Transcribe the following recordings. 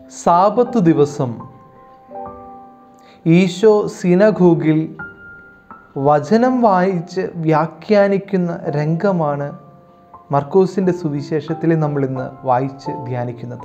സാപത്ത് ദിവസം ഈശോ സിനഗോഗിൽ വചനം വായിച്ച് വ്യാഖ്യാനിക്കുന്ന രംഗമാണ് മർക്കോസിൻ്റെ സുവിശേഷത്തിൽ നമ്മൾ ഇന്ന് വായിച്ച് ധ്യാനിക്കുന്നത്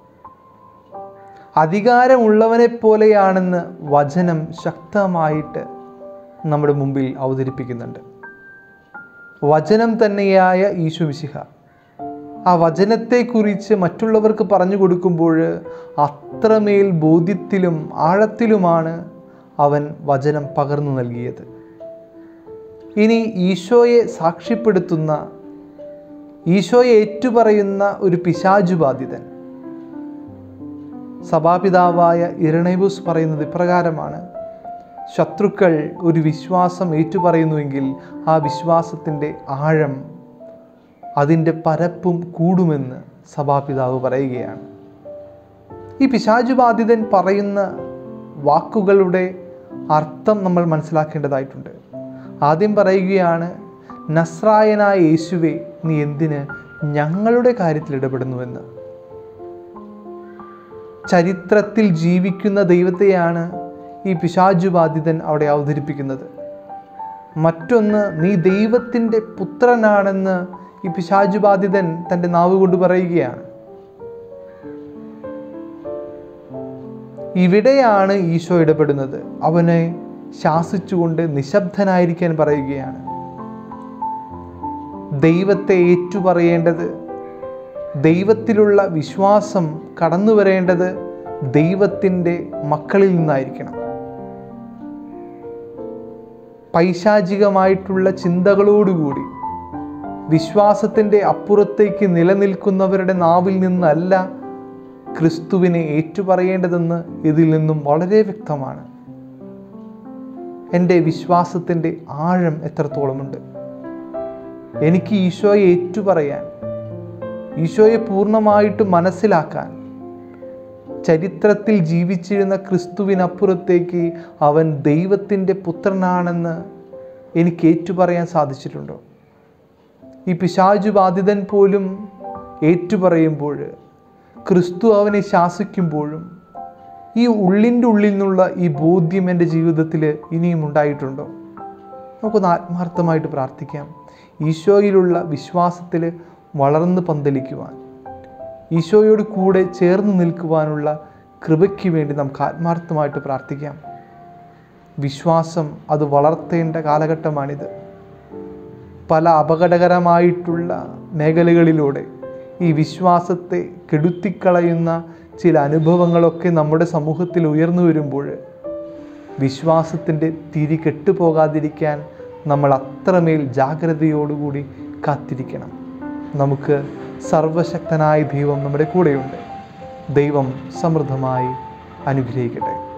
അധികാരമുള്ളവനെ പോലെയാണെന്ന് വചനം ശക്തമായിട്ട് നമ്മുടെ മുമ്പിൽ അവതരിപ്പിക്കുന്നുണ്ട് വചനം തന്നെയായ ഈശോ മിശിഹ ആ വചനത്തെക്കുറിച്ച് മറ്റുള്ളവർക്ക് പറഞ്ഞു കൊടുക്കുമ്പോൾ അത്രമേൽ ബോധ്യത്തിലും ആഴത്തിലുമാണ് അവൻ വചനം പകർന്നു നൽകിയത് ഇനി ഈശോയെ സാക്ഷ്യപ്പെടുത്തുന്ന ഈശോയെ ഏറ്റുപറയുന്ന ഒരു പിശാചു ബാധിതൻ സഭാപിതാവായ ഇരണൈബൂസ് പറയുന്നത് ഇപ്രകാരമാണ് ശത്രുക്കൾ ഒരു വിശ്വാസം ഏറ്റുപറയുന്നുവെങ്കിൽ ആ വിശ്വാസത്തിൻ്റെ ആഴം അതിൻ്റെ പരപ്പും കൂടുമെന്ന് സഭാപിതാവ് പറയുകയാണ് ഈ പിശാചു ബാധിതൻ പറയുന്ന വാക്കുകളുടെ അർത്ഥം നമ്മൾ മനസ്സിലാക്കേണ്ടതായിട്ടുണ്ട് ആദ്യം പറയുകയാണ് നസ്രായനായ യേശുവെ നീ എന്തിന് ഞങ്ങളുടെ കാര്യത്തിൽ ഇടപെടുന്നുവെന്ന് ചരിത്രത്തിൽ ജീവിക്കുന്ന ദൈവത്തെയാണ് ഈ പിശാചു ബാധിതൻ അവിടെ അവതരിപ്പിക്കുന്നത് മറ്റൊന്ന് നീ ദൈവത്തിൻ്റെ പുത്രനാണെന്ന് ഈ പിശാചു ബാധിതൻ തൻ്റെ നാവ് കൊണ്ട് പറയുകയാണ് ഇവിടെയാണ് ഈശോ ഇടപെടുന്നത് അവനെ ശാസിച്ചുകൊണ്ട് നിശബ്ദനായിരിക്കാൻ പറയുകയാണ് ദൈവത്തെ ഏറ്റുപറയേണ്ടത് ദൈവത്തിലുള്ള വിശ്വാസം കടന്നു വരേണ്ടത് ദൈവത്തിൻ്റെ മക്കളിൽ നിന്നായിരിക്കണം പൈശാചികമായിട്ടുള്ള ചിന്തകളോടുകൂടി വിശ്വാസത്തിൻ്റെ അപ്പുറത്തേക്ക് നിലനിൽക്കുന്നവരുടെ നാവിൽ നിന്നല്ല ക്രിസ്തുവിനെ ഏറ്റുപറയേണ്ടതെന്ന് ഇതിൽ നിന്നും വളരെ വ്യക്തമാണ് എൻ്റെ വിശ്വാസത്തിൻ്റെ ആഴം എത്രത്തോളമുണ്ട് എനിക്ക് ഈശോയെ ഏറ്റുപറയാൻ ഈശോയെ പൂർണ്ണമായിട്ട് മനസ്സിലാക്കാൻ ചരിത്രത്തിൽ ജീവിച്ചിരുന്ന ക്രിസ്തുവിനപ്പുറത്തേക്ക് അവൻ ദൈവത്തിൻ്റെ പുത്രനാണെന്ന് എനിക്ക് ഏറ്റുപറയാൻ സാധിച്ചിട്ടുണ്ടോ ഈ പിശാചു ബാധിതൻ പോലും ഏറ്റുപറയുമ്പോൾ ക്രിസ്തു അവനെ ശാസിക്കുമ്പോഴും ഈ ഉള്ളിൻ്റെ ഉള്ളിൽ നിന്നുള്ള ഈ ബോധ്യം എൻ്റെ ജീവിതത്തിൽ ഇനിയും ഉണ്ടായിട്ടുണ്ടോ നമുക്കൊന്ന് ആത്മാർത്ഥമായിട്ട് പ്രാർത്ഥിക്കാം ഈശോയിലുള്ള വിശ്വാസത്തിൽ വളർന്ന് പന്തലിക്കുവാൻ ഈശോയോട് കൂടെ ചേർന്ന് നിൽക്കുവാനുള്ള കൃപയ്ക്ക് വേണ്ടി നമുക്ക് ആത്മാർത്ഥമായിട്ട് പ്രാർത്ഥിക്കാം വിശ്വാസം അത് വളർത്തേണ്ട കാലഘട്ടമാണിത് പല അപകടകരമായിട്ടുള്ള മേഖലകളിലൂടെ ഈ വിശ്വാസത്തെ കെടുത്തിക്കളയുന്ന ചില അനുഭവങ്ങളൊക്കെ നമ്മുടെ സമൂഹത്തിൽ ഉയർന്നു വരുമ്പോൾ വിശ്വാസത്തിൻ്റെ തിരി കെട്ടുപോകാതിരിക്കാൻ നമ്മൾ അത്രമേൽ ജാഗ്രതയോടുകൂടി കാത്തിരിക്കണം നമുക്ക് സർവശക്തനായ ദൈവം നമ്മുടെ കൂടെയുണ്ട് ദൈവം സമൃദ്ധമായി അനുഗ്രഹിക്കട്ടെ